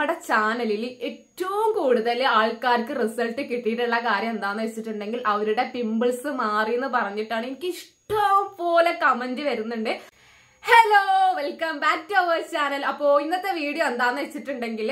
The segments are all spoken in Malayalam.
നമ്മുടെ ചാനലിൽ ഏറ്റവും കൂടുതൽ ആൾക്കാർക്ക് റിസൾട്ട് കിട്ടിയിട്ടുള്ള കാര്യം എന്താന്ന് വെച്ചിട്ടുണ്ടെങ്കിൽ അവരുടെ പിമ്പിൾസ് മാറി എന്ന് പറഞ്ഞിട്ടാണ് എനിക്ക് ഇഷ്ടം പോലെ കമന്റ് വരുന്നുണ്ട് hello welcome back to our channel അപ്പോ ഇന്നത്തെ വീഡിയോ എന്താന്ന് വെച്ചിട്ടുണ്ടെങ്കിൽ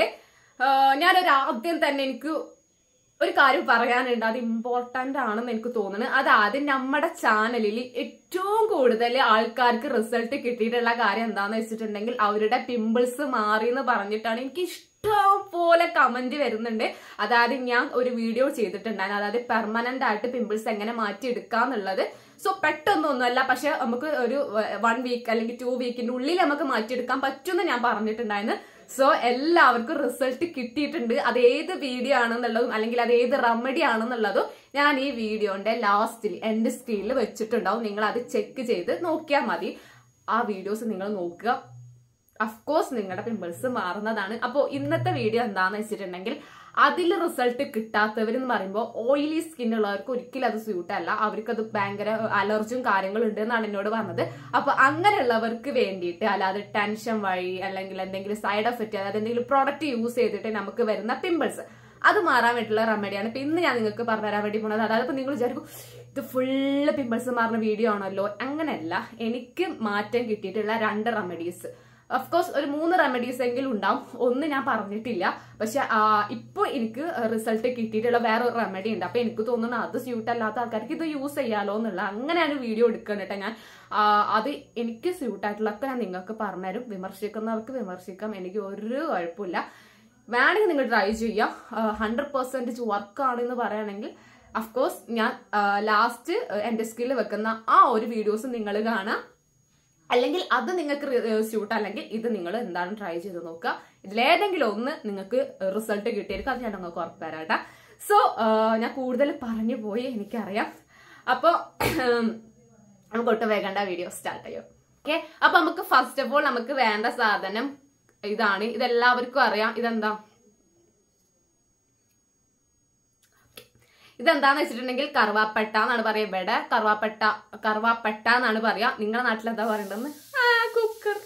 ഞാനൊരു ആദ്യം തന്നെ എനിക്ക് ഒരു കാര്യം പറയാനുണ്ട് അത് ഇമ്പോർട്ടന്റ് ആണെന്ന് എനിക്ക് തോന്നുന്നു അത് ആദ്യം നമ്മുടെ ചാനലിൽ ഏറ്റവും കൂടുതൽ ആൾക്കാർക്ക് റിസൾട്ട് കിട്ടിയിട്ടുള്ള കാര്യം എന്താന്ന് വെച്ചിട്ടുണ്ടെങ്കിൽ അവരുടെ പിമ്പിൾസ് മാറി എന്ന് പറഞ്ഞിട്ടാണ് എനിക്ക് ഇഷ്ടം പോലെ കമന്റ് വരുന്നുണ്ട് അതായത് ഞാൻ ഒരു വീഡിയോ ചെയ്തിട്ടുണ്ടായിരുന്നു അതായത് പെർമനന്റ് ആയിട്ട് പിമ്പിൾസ് എങ്ങനെ മാറ്റി എടുക്കാന്നുള്ളത് സോ പെട്ടെന്നൊന്നുമല്ല പക്ഷെ നമുക്ക് ഒരു വൺ വീക്ക് അല്ലെങ്കിൽ ടു വീക്കിന്റെ ഉള്ളിൽ നമുക്ക് മാറ്റിയെടുക്കാൻ പറ്റുമെന്ന് ഞാൻ പറഞ്ഞിട്ടുണ്ടായിരുന്നു സോ എല്ലാവർക്കും റിസൾട്ട് കിട്ടിയിട്ടുണ്ട് അത് ഏത് വീഡിയോ ആണെന്നുള്ളതും അല്ലെങ്കിൽ അത് ഏത് റെമഡി ആണെന്നുള്ളതും ഞാൻ ഈ വീഡിയോന്റെ ലാസ്റ്റിൽ എന്റെ സ്ക്രീനിൽ വെച്ചിട്ടുണ്ടാവും നിങ്ങൾ അത് ചെക്ക് ചെയ്ത് നോക്കിയാൽ മതി ആ വീഡിയോസ് നിങ്ങൾ നോക്കുക അഫ്കോഴ്സ് നിങ്ങളുടെ പിമ്പിൾസ് മാറുന്നതാണ് അപ്പോൾ ഇന്നത്തെ വീഡിയോ എന്താണെന്ന് വെച്ചിട്ടുണ്ടെങ്കിൽ അതിൽ റിസൾട്ട് കിട്ടാത്തവരെന്ന് പറയുമ്പോൾ ഓയിലി സ്കിൻ ഉള്ളവർക്ക് ഒരിക്കലും അത് സ്യൂട്ട് അല്ല അവർക്ക് അത് ഭയങ്കര അലർജിയും കാര്യങ്ങളും ഉണ്ട് എന്നാണ് എന്നോട് പറഞ്ഞത് അപ്പൊ അങ്ങനെയുള്ളവർക്ക് വേണ്ടിയിട്ട് അല്ലാതെ ടെൻഷൻ വഴി അല്ലെങ്കിൽ എന്തെങ്കിലും സൈഡ് എഫക്റ്റ് അതായത് എന്തെങ്കിലും പ്രോഡക്റ്റ് യൂസ് ചെയ്തിട്ട് നമുക്ക് വരുന്ന പിമ്പിൾസ് അത് മാറാൻ വേണ്ടിയിട്ടുള്ള റെമഡിയാണ് ഇപ്പൊ ഇന്ന് ഞാൻ നിങ്ങൾക്ക് പറഞ്ഞുതരാൻ വേണ്ടി പോണത് അതായത് ഇപ്പൊ നിങ്ങൾ വിചാരിക്കും ഇത് ഫുള്ള് പിമ്പിൾസ് മാറുന്ന വീഡിയോ ആണല്ലോ അങ്ങനെയല്ല എനിക്ക് മാറ്റം കിട്ടിയിട്ടുള്ള രണ്ട് റെമഡീസ് ഓഫ്കോഴ്സ് ഒരു മൂന്ന് റെമഡീസ് എങ്കിലും ഉണ്ടാവും ഒന്ന് ഞാൻ പറഞ്ഞിട്ടില്ല പക്ഷെ ഇപ്പൊ എനിക്ക് റിസൾട്ട് കിട്ടിയിട്ടുള്ള വേറെ ഒരു റെമഡി ഉണ്ട് അപ്പൊ എനിക്ക് തോന്നുന്നു അത് സ്യൂട്ട് അല്ലാത്ത ആൾക്കാർക്ക് ഇത് യൂസ് ചെയ്യാലോ എന്നുള്ള അങ്ങനെയാണ് വീഡിയോ എടുക്കുന്നിട്ട് ഞാൻ അത് എനിക്ക് സ്യൂട്ട് ആയിട്ടുള്ളതൊക്കെ ഞാൻ നിങ്ങൾക്ക് പറഞ്ഞുതരും വിമർശിക്കുന്നവർക്ക് വിമർശിക്കാം എനിക്ക് ഒരു കുഴപ്പമില്ല വേണമെങ്കിൽ നിങ്ങൾ ട്രൈ ചെയ്യാം ഹൺഡ്രഡ് പെർസെൻറ്റേജ് വർക്കാണ് എന്ന് പറയുകയാണെങ്കിൽ അഫ്കോഴ്സ് ഞാൻ ലാസ്റ്റ് എന്റെ സ്കില്ല് വെക്കുന്ന ആ ഒരു വീഡിയോസ് നിങ്ങൾ കാണാം അല്ലെങ്കിൽ അത് നിങ്ങൾക്ക് സ്യൂട്ട് അല്ലെങ്കിൽ ഇത് നിങ്ങൾ എന്താണ് ട്രൈ ചെയ്ത് നോക്കുക ഇതിലേതെങ്കിലും ഒന്ന് നിങ്ങൾക്ക് റിസൾട്ട് കിട്ടിയിരിക്കും അത് ഞാൻ നിങ്ങൾക്ക് ഉറപ്പ് തരാട്ടെ സോ ഞാൻ കൂടുതൽ പറഞ്ഞു പോയി എനിക്കറിയാം അപ്പോൾ നമുക്ക് ഒട്ടും വേഗണ്ട വീഡിയോ സ്റ്റാർട്ട് ചെയ്യാം ഓക്കെ അപ്പൊ നമുക്ക് ഫസ്റ്റ് ഓഫ് ഓൾ നമുക്ക് വേണ്ട സാധനം ഇതാണ് ഇതെല്ലാവർക്കും അറിയാം ഇതെന്താ ഇതെന്താന്ന് വെച്ചിട്ടുണ്ടെങ്കിൽ കറുവാപ്പട്ട എന്നാണ് പറയാ ഇവിടെ കറുവാപ്പട്ട കറുവാപ്പട്ട എന്നാണ് പറയാ നിങ്ങളുടെ നാട്ടിൽ എന്താ പറയണ്ടെന്ന് ആ കുക്കർ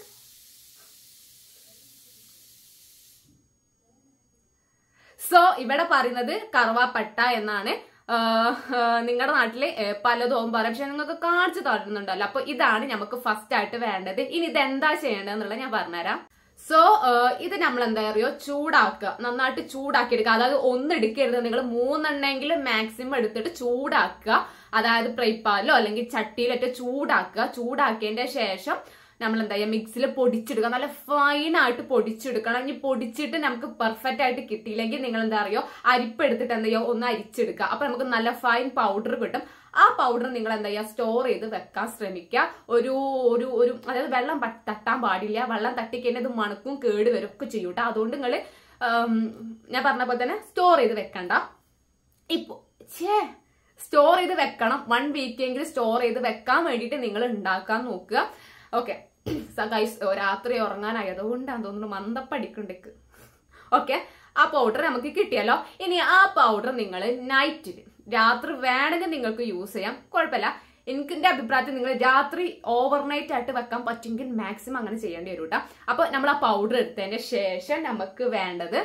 സോ ഇവിടെ പറയുന്നത് കറുവാപ്പട്ട എന്നാണ് നിങ്ങളുടെ നാട്ടില് പലതും പറയാം പക്ഷെ നിങ്ങൾക്ക് കാണിച്ചു തരുന്നുണ്ടല്ലോ അപ്പൊ ഇതാണ് നമുക്ക് ഫസ്റ്റ് ആയിട്ട് വേണ്ടത് ഇനി ഇത് എന്താ ചെയ്യേണ്ടത് എന്നുള്ളത് ഞാൻ പറഞ്ഞുതരാം സോ ഇത് നമ്മൾ എന്താ അറിയോ ചൂടാക്കുക നന്നായിട്ട് ചൂടാക്കി എടുക്കുക അതായത് ഒന്ന് എടുക്കരുത് നിങ്ങൾ മൂന്നെണ്ണെങ്കിലും മാക്സിമം എടുത്തിട്ട് ചൂടാക്കുക അതായത് ഫ്രൈ പാലിലോ അല്ലെങ്കിൽ ചട്ടിയിലൊക്കെ ചൂടാക്കുക ചൂടാക്കിയതിന്റെ ശേഷം നമ്മൾ എന്താ ചെയ്യുക മിക്സിയിൽ പൊടിച്ചെടുക്കുക നല്ല ഫൈനായിട്ട് പൊടിച്ചെടുക്കണം ഇനി പൊടിച്ചിട്ട് നമുക്ക് പെർഫെക്റ്റ് ആയിട്ട് കിട്ടിയില്ലെങ്കിൽ നിങ്ങൾ എന്താ അറിയോ അരിപ്പ് എടുത്തിട്ട് എന്താ ചെയ്യുക ഒന്ന് അരിച്ചെടുക്കുക അപ്പൊ നമുക്ക് നല്ല ഫൈൻ പൗഡർ കിട്ടും ആ പൗഡർ നിങ്ങൾ എന്താ ചെയ്യുക സ്റ്റോർ ചെയ്ത് വെക്കാൻ ശ്രമിക്കുക ഒരു ഒരു ഒരു അതായത് വെള്ളം തട്ടാൻ പാടില്ല വെള്ളം തട്ടിക്കഴിഞ്ഞാൽ ഇത് മണക്കും കേട് വരും ഒക്കെ ചെയ്യും കേട്ടോ അതുകൊണ്ട് നിങ്ങൾ ഞാൻ പറഞ്ഞ പോലെ തന്നെ സ്റ്റോർ ചെയ്ത് വെക്കണ്ട ഇപ്പൊ ഛേ സ്റ്റോർ ചെയ്ത് വെക്കണം വൺ വീക്കെങ്കിലും സ്റ്റോർ ചെയ്ത് വെക്കാൻ വേണ്ടിയിട്ട് നിങ്ങൾ ഉണ്ടാക്കാൻ നോക്കുക ഓക്കെ ഗൈസ് രാത്രി ഉറങ്ങാനായതുകൊണ്ടാണ് തോന്നുന്നു മന്ദപ്പടിക്കുണ്ടെക്ക് ഓക്കെ ആ പൗഡർ നമുക്ക് കിട്ടിയല്ലോ ഇനി ആ പൗഡർ നിങ്ങൾ നൈറ്റിൽ രാത്രി വേണമെങ്കിൽ നിങ്ങൾക്ക് യൂസ് ചെയ്യാം കുഴപ്പമില്ല എനിക്ക് എന്റെ അഭിപ്രായത്തിൽ നിങ്ങൾ രാത്രി ഓവർനൈറ്റ് ആയിട്ട് വെക്കാൻ പറ്റുമെങ്കിൽ മാക്സിമം അങ്ങനെ ചെയ്യേണ്ടി വരും കേട്ടോ അപ്പൊ നമ്മൾ ആ പൗഡർ എടുത്തതിന് ശേഷം നമുക്ക് വേണ്ടത്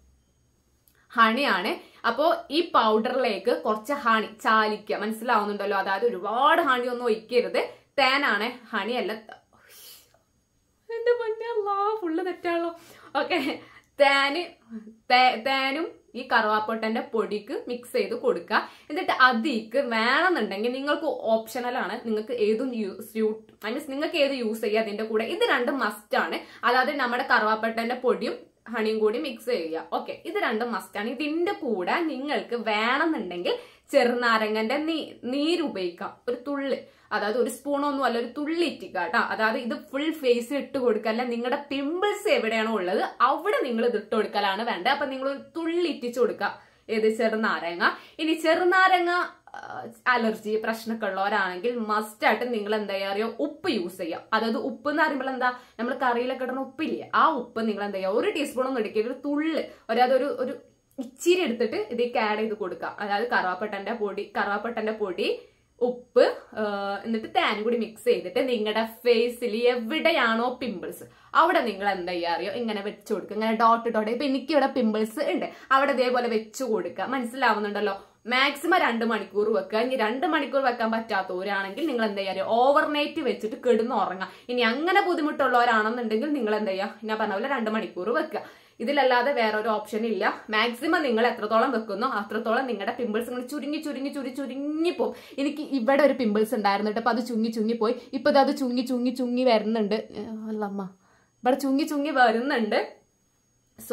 ഹണിയാണ് അപ്പോൾ ഈ പൗഡറിലേക്ക് കുറച്ച് ഹണി ചാലിക്കുക മനസ്സിലാവുന്നുണ്ടല്ലോ അതായത് ഒരുപാട് ഹണി ഒന്നും ഒഴിക്കരുത് തേനാണ് ഹണിയല്ല എന്റെ മഞ്ഞല്ല ഫുള്ള് തെറ്റാണല്ലോ ഓക്കെ തേന് തേനും ഈ കറുവാപ്പൊട്ടന്റെ പൊടിക്ക് മിക്സ് ചെയ്ത് കൊടുക്കുക എന്നിട്ട് അതിക്ക് വേണമെന്നുണ്ടെങ്കിൽ നിങ്ങൾക്ക് ഓപ്ഷണലാണ് നിങ്ങൾക്ക് ഏതും സ്യൂട്ട് ഐ മീൻസ് നിങ്ങൾക്ക് ഏത് യൂസ് ചെയ്യുക അതിന്റെ കൂടെ ഇത് രണ്ടും മസ്റ്റ് ആണ് അതായത് നമ്മുടെ കറുവാപ്പൊട്ടന്റെ പൊടിയും ഹണിയും കൂടി മിക്സ് ചെയ്യുക ഓക്കെ ഇത് രണ്ടും മസ്റ്റ് ആണ് ഇതിന്റെ കൂടെ നിങ്ങൾക്ക് വേണമെന്നുണ്ടെങ്കിൽ ചെറുനാരങ്ങന്റെ നീ നീര് ഉപയോഗിക്കാം ഒരു തുള്ളി അതായത് ഒരു സ്പൂണൊന്നും അല്ല ഒരു തുള്ളി ഇറ്റിക്കുക കേട്ടോ അതായത് ഇത് ഫുൾ ഫേസിൽ ഇട്ട് കൊടുക്കല്ല നിങ്ങളുടെ പിമ്പിൾസ് എവിടെയാണോ ഉള്ളത് അവിടെ നിങ്ങൾ ഇത് ഇട്ട് കൊടുക്കലാണ് വേണ്ടത് അപ്പൊ നിങ്ങൾ ഒരു തുള്ളി ഇറ്റിച്ചു കൊടുക്കുക ഏത് ചെറുനാരങ്ങ ഇനി ചെറുനാരങ്ങ അലർജി പ്രശ്നമൊക്കെ ഉള്ളവരാണെങ്കിൽ മസ്റ്റ് ആയിട്ട് നിങ്ങൾ എന്താ അറിയോ ഉപ്പ് യൂസ് ചെയ്യാം അതായത് ഉപ്പ് എന്ന് പറയുമ്പോൾ എന്താ നമ്മൾ കറിയിലൊക്കെ ഇടുന്ന ഉപ്പില്ലേ ആ ഉപ്പ് നിങ്ങൾ എന്താ ചെയ്യുക ഒരു ടീസ്പൂൺ ഒന്നും എടുക്കരുത് ഒരു തുള്ളി അതായത് ഒരു ഒരു ഇച്ചിരി എടുത്തിട്ട് ഇതിലേക്ക് ആഡ് ചെയ്ത് കൊടുക്കുക അതായത് കറുവാപ്പട്ടന്റെ പൊടി കറുവാപ്പട്ടന്റെ പൊടി ഉപ്പ് ആ, എന്നിട്ട് തേനും കൂടി മിക്സ് ചെയ്തിട്ട് നിങ്ങളുടെ ഫേസിൽ എവിടെയാണോ പിമ്പിൾസ് അവിടെ നിങ്ങൾ എന്താ ചെയ്യുക അറിയോ ഇങ്ങനെ വെച്ച് കൊടുക്കുക ഇങ്ങനെ ഡോട്ട് ഡോട്ട് ഇപ്പൊ എനിക്ക് ഇവിടെ പിമ്പിൾസ് ഉണ്ട് അവിടെ ഇതേപോലെ വെച്ച് കൊടുക്കുക മനസ്സിലാവുന്നുണ്ടല്ലോ മാക്സിമം രണ്ട് മണിക്കൂർ വെക്കുക ഇനി രണ്ട് മണിക്കൂർ വെക്കാൻ പറ്റാത്തവരാണെങ്കിൽ നിങ്ങൾ എന്താ ചെയ്യുക ഓവർനൈറ്റ് വെച്ചിട്ട് കിടന്ന് ഉറങ്ങാം ഇനി അങ്ങനെ ബുദ്ധിമുട്ടുള്ളവരാണെന്നുണ്ടെങ്കിൽ നിങ്ങൾ എന്താ ചെയ്യുക ഞാൻ പറഞ്ഞ പോലെ രണ്ട് മണിക്കൂർ വെക്കുക ഇതിലല്ലാതെ വേറൊരു ഓപ്ഷൻ ഇല്ല മാക്സിമം നിങ്ങൾ എത്രത്തോളം വെക്കുന്നോ അത്രത്തോളം നിങ്ങളുടെ പിമ്പിൾസ് ഇങ്ങനെ ചുരുങ്ങി ചുരുങ്ങി ചുരി ചുരുങ്ങി പോകും എനിക്ക് ഇവിടെ ഒരു പിമ്പിൾസ് ഉണ്ടായിരുന്നു കേട്ടോ അപ്പൊ അത് ചുങ്ങി ചുങ്ങി പോയി ഇപ്പൊ അത് ചുങ്ങി ചുങ്ങി ചുങ്ങി വരുന്നുണ്ട് ഏഹ് അല്ലമ്മ ഇവിടെ ചുങ്ങി ചുങ്ങി വരുന്നുണ്ട് സോ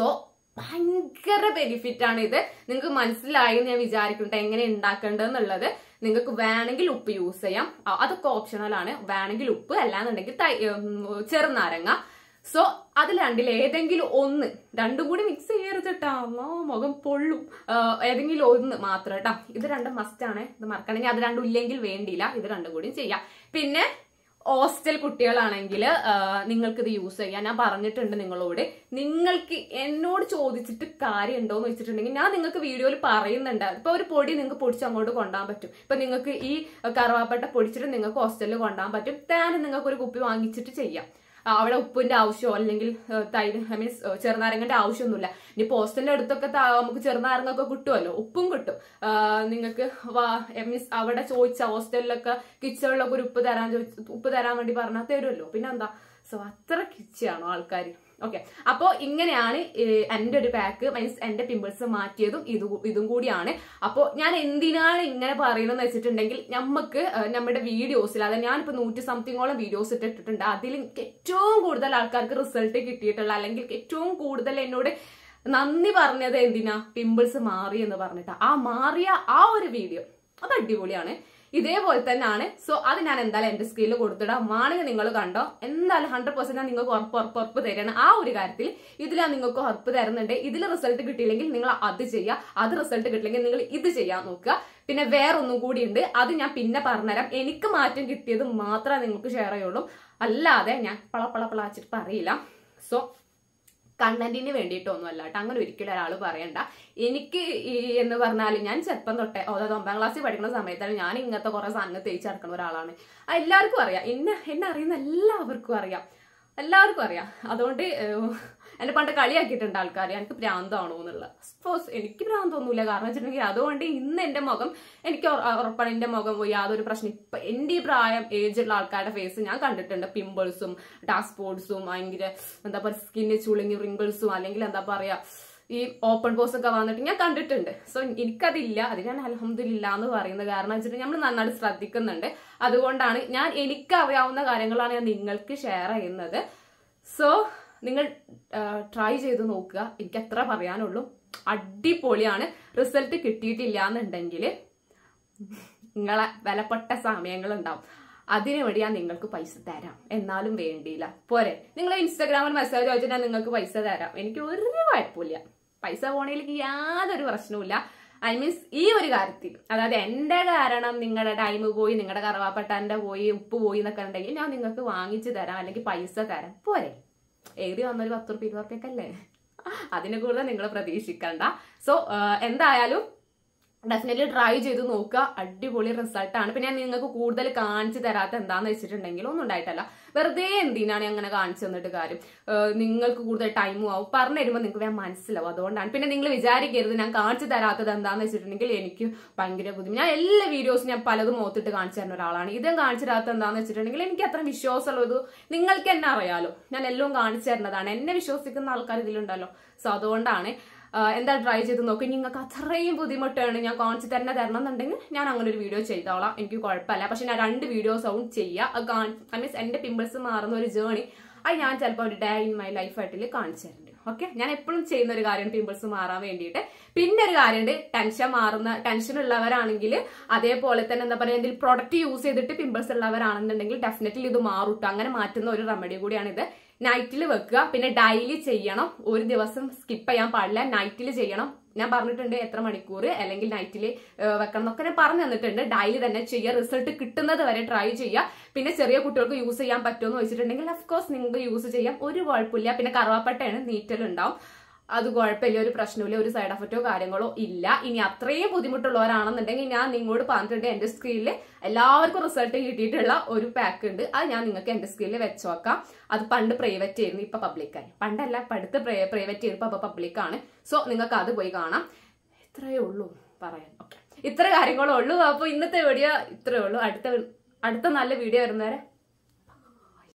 ഭയങ്കര ബെനിഫിറ്റ് ആണ് ഇത് നിങ്ങൾക്ക് മനസ്സിലായി എന്ന് ഞാൻ വിചാരിക്കുന്നുണ്ട് എങ്ങനെ ഉണ്ടാക്കേണ്ടതെന്നുള്ളത് നിങ്ങൾക്ക് വേണമെങ്കിൽ ഉപ്പ് യൂസ് ചെയ്യാം അ- അതൊക്കെ ഓപ്ഷണൽ ആണ് വേണമെങ്കിൽ ഉപ്പ് അല്ലാന്നുണ്ടെങ്കിൽ തൈ- ഉം, ചെറുനാരങ്ങ സോ അതിൽ രണ്ടിൽ ഏതെങ്കിലും ഒന്ന് രണ്ടും കൂടി മിക്സ് ചെയ്യരുത് കേട്ടോ അമ്മോ, മുഖം പൊള്ളും ആ, ഏതെങ്കിലും ഒന്ന് മാത്രം കേട്ടോ ഇത് രണ്ടും മസ്റ്റ് ആണ് ഇത് മറക്കണമെങ്കിൽ അത് രണ്ടും ഇല്ലെങ്കിൽ വേണ്ടിയില്ല ഇത് രണ്ടും കൂടി ചെയ്യാം പിന്നെ ഹോസ്റ്റൽ കുട്ടികളാണെങ്കിൽ നിങ്ങൾക്ക് ഇത് യൂസ് ചെയ്യാൻ ഞാൻ പറഞ്ഞിട്ടുണ്ട് നിങ്ങളോട് നിങ്ങൾക്ക് എന്നോട് ചോദിച്ചിട്ട് കാര്യമുണ്ടോ എന്ന് വെച്ചിട്ടുണ്ടെങ്കിൽ ഞാൻ നിങ്ങൾക്ക് വീഡിയോയിൽ പറയുന്നുണ്ട് ഇപ്പൊ ഒരു പൊടി നിങ്ങൾക്ക് പൊടിച്ച് അങ്ങോട്ട് കൊണ്ടുപോകാൻ പറ്റും ഇപ്പൊ നിങ്ങൾക്ക് ഈ കറുവാപ്പട്ട പൊടിച്ചിട്ട് നിങ്ങൾക്ക് ഹോസ്റ്റലിൽ കൊണ്ടുപോകാൻ പറ്റും തേന് നിങ്ങൾക്ക് ഒരു കുപ്പി വാങ്ങിച്ചിട്ട് ചെയ്യാം ആ, അവിടെ ഉപ്പിന്റെ ആവശ്യമോ അല്ലെങ്കിൽ ഏഹ്, തൈര് ഐ മീൻസ് ചെറുനാരങ്ങന്റെ ആവശ്യമൊന്നുമില്ല ഇനി പോസ്റ്റലിന്റെ അടുത്തൊക്കെ ത- നമുക്ക് ചെറുനാരങ്ങ ഒക്കെ കിട്ടുമല്ലോ ഉപ്പും കിട്ടും ആ, നിങ്ങൾക്ക് മീൻസ് അവിടെ ചോദിച്ച ഹോസ്റ്റലിലൊക്കെ കിച്ചണിലൊക്കെ ഒരു ഉപ്പ് തരാൻ ചോദിച്ചു ഉപ്പ് തരാൻ വേണ്ടി പറഞ്ഞാൽ തരുമല്ലോ പിന്നെ എന്താ സോ അത്ര കിച്ചയാണോ ആൾക്കാർ ഓക്കെ അപ്പോ ഇങ്ങനെയാണ് ഏഹ്, എന്റെ ഒരു പാക്ക് മീൻസ് എന്റെ പിമ്പിൾസ് മാറ്റിയതും ഇത് ഇതും കൂടിയാണ് അപ്പോ ഞാൻ എന്തിനാണ് ഇങ്ങനെ പറയുന്നതെന്ന് വെച്ചിട്ടുണ്ടെങ്കിൽ നമുക്ക് ഏഹ്, നമ്മുടെ വീഡിയോസിൽ അതായത് ഞാനിപ്പോ നൂറ്റി സംതിങ്ങോളം വീഡിയോസ് ഇട്ടിട്ടുണ്ട് അതിൽ എനിക്ക് ഏറ്റവും കൂടുതൽ ആൾക്കാർക്ക് റിസൾട്ട് കിട്ടിയിട്ടുള്ള അല്ലെങ്കിൽ ഏറ്റവും കൂടുതൽ എന്നോട് നന്ദി പറഞ്ഞത് എന്തിനാ പിമ്പിൾസ് മാറി എന്ന് പറഞ്ഞിട്ടാ ആ മാറിയ ആ ഒരു വീഡിയോ അത് അടിപൊളിയാണ് ഇതേപോലെ തന്നെയാണ് സോ അത് ഞാൻ എന്തായാലും എന്റെ സ്കില്ല് കൊടുത്തിടാം വേണമെങ്കിൽ നിങ്ങൾ കണ്ടോ എന്തായാലും ഹൺഡ്രഡ് പെർസെന്റ് ഞാൻ നിങ്ങൾക്ക് ഉറപ്പ് ഉറപ്പ് ഉറപ്പ് തരാണ് ആ ഒരു കാര്യത്തിൽ ഇതിൽ ഞാൻ നിങ്ങൾക്ക് ഉറപ്പ് തരുന്നുണ്ട് ഇതിൽ റിസൾട്ട് കിട്ടിയില്ലെങ്കിൽ നിങ്ങൾ അത് ചെയ്യുക അത് റിസൾട്ട് കിട്ടില്ലെങ്കിൽ നിങ്ങൾ ഇത് ചെയ്യാൻ നോക്കുക പിന്നെ വേറൊന്നും കൂടി ഉണ്ട് അത് ഞാൻ പിന്നെ പറഞ്ഞുതരാം എനിക്ക് മാറ്റം കിട്ടിയത് മാത്രമേ നിങ്ങൾക്ക് ഷെയർ ചെയ്യുള്ളൂ അല്ലാതെ ഞാൻ പള പള പള വെച്ചിട്ട് പറയില്ല സോ കണ്ടന്റിന് വേണ്ടിയിട്ടൊന്നും അല്ല കേട്ടോ അങ്ങനെ ഒരിക്കലും ഒരാൾ പറയണ്ട എനിക്ക് ഈ എന്ന് പറഞ്ഞാൽ ഞാൻ ചെറുപ്പം തൊട്ടേ അതായത് ഒമ്പതാം ക്ലാസ്സിൽ പഠിക്കുന്ന സമയത്താണ് ഞാൻ ഇങ്ങനത്തെ കുറെ സാധനങ്ങൾ തേച്ച് നടക്കുന്ന ഒരാളാണ് അത് എല്ലാവർക്കും അറിയാം എന്നെ എന്നെ അറിയുന്ന എല്ലാവർക്കും അറിയാം എല്ലാവർക്കും അറിയാം അതുകൊണ്ട് ഏഹ്, എന്നെ പണ്ട് കളിയാക്കിയിട്ടുണ്ട് ആൾക്കാർ എനിക്ക് ഭ്രാന്താണോ എന്നുള്ള സപ്പോസ് എനിക്ക് ഭ്രാന്തൊന്നുമില്ല കാരണം വെച്ചിട്ടുണ്ടെങ്കിൽ അതുകൊണ്ട് ഇന്ന് എന്റെ മുഖം എനിക്ക് ഉറ- ഉറപ്പാണ് എന്റെ മുഖം പോയി യാതൊരു പ്രശ്നം ഇപ്പൊ എന്റെ ഈ പ്രായം ഏജ് ഉള്ള ആൾക്കാരുടെ ഫേസ് ഞാൻ കണ്ടിട്ടുണ്ട് പിമ്പിൾസും ഡാർക്ക് സ്പോട്സും ഭയങ്കര എന്താ പറയുക സ്കിന്ന് ചുളുങ്ങി റിങ്കിൾസും അല്ലെങ്കിൽ എന്താ പറയാ ഈ ഓപ്പൺ പോസ് ഒക്കെ വന്നിട്ട് ഞാൻ കണ്ടിട്ടുണ്ട് സോ എനിക്കതില്ല അത് ഞാൻ അലഹമില്ല എന്ന് പറയുന്നത് കാരണം വെച്ചിട്ട് നമ്മൾ നന്നായിട്ട് ശ്രദ്ധിക്കുന്നുണ്ട് അതുകൊണ്ടാണ് ഞാൻ എനിക്കറിയാവുന്ന കാര്യങ്ങളാണ് ഞാൻ നിങ്ങൾക്ക് ഷെയർ ചെയ്യുന്നത് സോ നിങ്ങൾ ട്രൈ ചെയ്ത് നോക്കുക എനിക്ക് എത്ര പറയാനുള്ളൂ അടിപൊളിയാണ് റിസൾട്ട് കിട്ടിയിട്ടില്ല എന്നുണ്ടെങ്കിൽ നിങ്ങളെ വിലപ്പെട്ട സമയങ്ങൾ ഉണ്ടാവും അതിനു വേണ്ടി ഞാൻ നിങ്ങൾക്ക് പൈസ തരാം എന്നാലും വേണ്ടിയില്ല പോരെ നിങ്ങൾ ഇൻസ്റ്റാഗ്രാമിൽ മെസ്സേജ് അയച്ചാൽ ഞാൻ നിങ്ങൾക്ക് പൈസ തരാം എനിക്ക് ഒരു കുഴപ്പമില്ല പൈസ പോണേലേക്ക് യാതൊരു പ്രശ്നവുമില്ല ഐ മീൻസ് ഈ ഒരു കാര്യത്തിൽ അതായത് എന്റെ കാരണം നിങ്ങളുടെ ടൈം പോയി നിങ്ങളുടെ കറവാപ്പട്ടാന്റെ പോയി ഉപ്പ് പോയി എന്നൊക്കെ ഉണ്ടെങ്കിൽ ഞാൻ നിങ്ങൾക്ക് വാങ്ങിച്ചു തരാം അല്ലെങ്കിൽ പൈസ തരാം പോരെ ഏറി വന്നൊരു പത്ത് റുപ്യ ഇരുപത് റുപ്യൊക്കെ അല്ലേ അതിനെ കൂടുതൽ നിങ്ങൾ പ്രതീക്ഷിക്കണ്ട സോ എന്തായാലും ഡെഫിനറ്റ്ലി ട്രൈ ചെയ്ത് നോക്കുക അടിപൊളി റിസൾട്ടാണ് പിന്നെ ഞാൻ നിങ്ങൾക്ക് കൂടുതൽ കാണിച്ചു തരാത്ത എന്താന്ന് വെച്ചിട്ടുണ്ടെങ്കിൽ ഒന്നും ഉണ്ടായിട്ടല്ല വെറുതെ എന്തിനാണ് ഞാൻ അങ്ങനെ കാണിച്ചു തന്നിട്ട് കാര്യം ഏഹ് നിങ്ങൾക്ക് കൂടുതൽ ടൈമും ആവും പറഞ്ഞു തരുമ്പോൾ നിങ്ങൾക്ക് വേഗം മനസ്സിലാവും അതുകൊണ്ടാണ് പിന്നെ നിങ്ങൾ വിചാരിക്കരുത് ഞാൻ കാണിച്ചു തരാത്തത് എന്താന്ന് വെച്ചിട്ടുണ്ടെങ്കിൽ എനിക്ക് ഭയങ്കര ബുദ്ധിമുട്ട് ഞാൻ എല്ലാ വീഡിയോസും ഞാൻ പലതും ഓത്തിട്ട് കാണിച്ചു തരുന്ന ഒരാളാണ് ഇതും കാണിച്ചു തരാത്ത എന്താന്ന് വെച്ചിട്ടുണ്ടെങ്കിൽ എനിക്ക് അത്ര വിശ്വാസമുള്ളത് നിങ്ങൾക്ക് എന്നെ അറിയാലോ ഞാൻ എല്ലാം കാണിച്ചു തരുന്നതാണ് എന്നെ വിശ്വസിക്കുന്ന ആൾക്കാർ ഇതിലുണ്ടല്ലോ സോ അതുകൊണ്ടാണ് ആഹ് എന്താ ട്രൈ ചെയ്ത് നോക്കി നിങ്ങൾക്ക് അത്രയും ബുദ്ധിമുട്ടാണ് ഞാൻ കാണിച്ചു തന്നെ തരണം എന്നുണ്ടെങ്കിൽ ഞാൻ അങ്ങനെ ഒരു വീഡിയോ ചെയ്തോളാം എനിക്ക് കുഴപ്പമില്ല പക്ഷെ ഞാൻ രണ്ട് വീഡിയോസ് ആവും ചെയ്യുക അത് ഐ മീൻസ് എന്റെ പിമ്പിൾസ് മാറുന്ന ഒരു ജേണി അത് ഞാൻ ചിലപ്പോൾ ഒരു ഡേ ഇൻ മൈ ലൈഫ് ആയിട്ട് കാണിച്ചു തരുന്നുണ്ട് ഓക്കെ ഞാൻ എപ്പോഴും ചെയ്യുന്ന ഒരു കാര്യം പിമ്പിൾസ് മാറാൻ വേണ്ടിയിട്ട് പിന്നെ ഒരു കാര്യമുണ്ട് ടെൻഷൻ മാറുന്ന ടെൻഷൻ ഉള്ളവരാണെങ്കിൽ അതേപോലെ തന്നെ എന്താ പറയുക എന്തെങ്കിലും പ്രൊഡക്റ്റ് യൂസ് ചെയ്തിട്ട് പിമ്പിൾസ് ഉള്ളവരാണെന്നുണ്ടെങ്കിൽ ഡെഫിനറ്റ്ലി ഇത് മാറുട്ടോ അങ്ങനെ മാറ്റുന്ന ഒരു റെമഡി കൂടിയാണ് ഇത് നൈറ്റിൽ വെക്കുക പിന്നെ ഡെയിലി ചെയ്യണം ഒരു ദിവസം സ്കിപ്പ് ചെയ്യാൻ പാടില്ല നൈറ്റിൽ ചെയ്യണം ഞാൻ പറഞ്ഞിട്ടുണ്ട് എത്ര മണിക്കൂർ അല്ലെങ്കിൽ നൈറ്റിൽ വെക്കണം എന്നൊക്കെ ഞാൻ പറഞ്ഞു തന്നിട്ടുണ്ട് ഡെയിലി തന്നെ ചെയ്യുക റിസൾട്ട് കിട്ടുന്നത് വരെ ട്രൈ ചെയ്യുക പിന്നെ ചെറിയ കുട്ടികൾക്ക് യൂസ് ചെയ്യാൻ പറ്റുമെന്ന് വെച്ചിട്ടുണ്ടെങ്കിൽ അഫ്കോഴ്സ് നിങ്ങൾക്ക് യൂസ് ചെയ്യാം ഒരു കുഴപ്പമില്ല പിന്നെ കറുവാപ്പട്ടയാണ് നീറ്റലുണ്ടാവും അത് കുഴപ്പമില്ല ഒരു പ്രശ്നമില്ല ഒരു സൈഡ് എഫക്റ്റോ കാര്യങ്ങളോ ഇല്ല ഇനി അത്രയും ബുദ്ധിമുട്ടുള്ളവരാണെന്നുണ്ടെങ്കിൽ ഞാൻ നിങ്ങളോട് പറഞ്ഞിട്ടുണ്ട് എന്റെ സ്ക്രീനിൽ എല്ലാവർക്കും റിസൾട്ട് കിട്ടിയിട്ടുള്ള ഒരു പാക്ക് ഉണ്ട് അത് ഞാൻ നിങ്ങൾക്ക് എന്റെ സ്ക്രീനിൽ വെച്ചോക്കാം അത് പണ്ട് പ്രൈവറ്റ് ആയിരുന്നു ഇപ്പൊ പബ്ലിക്കായി പണ്ടല്ല പടുത്ത് പ്രൈവറ്റ് ആയിരുന്നു ഇപ്പൊ പബ്ലിക് ആണ് സോ നിങ്ങൾക്ക് അത് പോയി കാണാം ഇത്രയേ ഉള്ളൂ പറയാൻ ഓക്കെ ഇത്ര കാര്യങ്ങളേ ഉള്ളൂ അപ്പൊ ഇന്നത്തെ വീഡിയോ ഇത്രയേ ഉള്ളൂ അടുത്ത അടുത്ത നല്ല വീഡിയോ വരുന്നവരെ